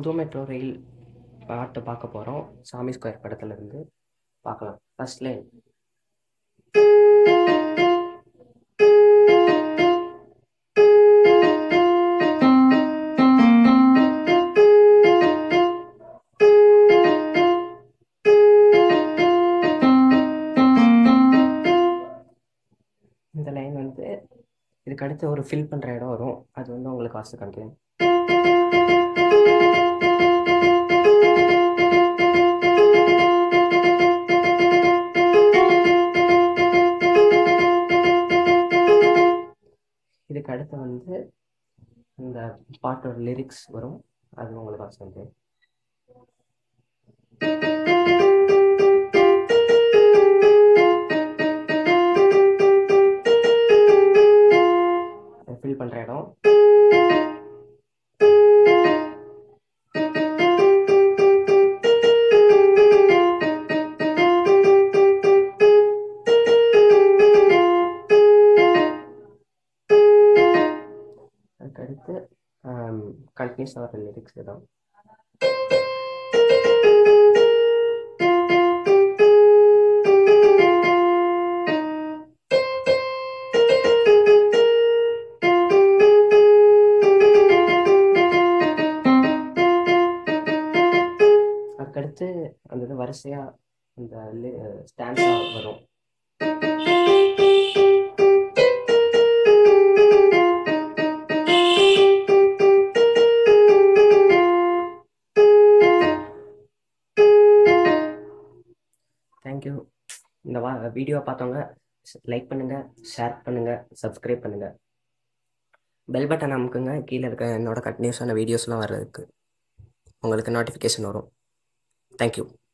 புது metro rail பாட்டு பார்க்க போகிறோம் சாமி ஸ்கொயர் படத்துல இருந்து பார்க்கலாம் ஃபர்ஸ்ட் லைன் இந்த லைன் வந்து இதுக்கு அடுத்து ஒரு ஃபில் பண்ணுற இடம் வரும் அது வந்து உங்களுக்கு வாசித்து காமிக்கிறேன் இதுக்கு அடுத்து வந்து இந்த பாட்டோட லிரிக்ஸ் வரும் அது உங்களுக்கு வாசித்து காமிக்கிறேன் ஃபில் பண்ணுற இடம் அதுக்கடுத்து கண்டினியூஸாக வர லிரிக்ஸ் தான் அதுக்கடுத்து அந்த இது வரிசையாக அந்த ஸ்டாண்ட்ஸாக வரும் தேங்க்யூ இந்த வா வீடியோ பார்த்தவங்க லைக் பண்ணுங்கள் ஷேர் பண்ணுங்கள் சப்ஸ்கிரைப் பண்ணுங்கள் பெல் பட்டன் அமுக்குங்க கீழே இருக்க என்னோட கண்டினியூஸான வீடியோஸ்லாம் வர்றதுக்கு உங்களுக்கு நோட்டிஃபிகேஷன் வரும் தேங்க்யூ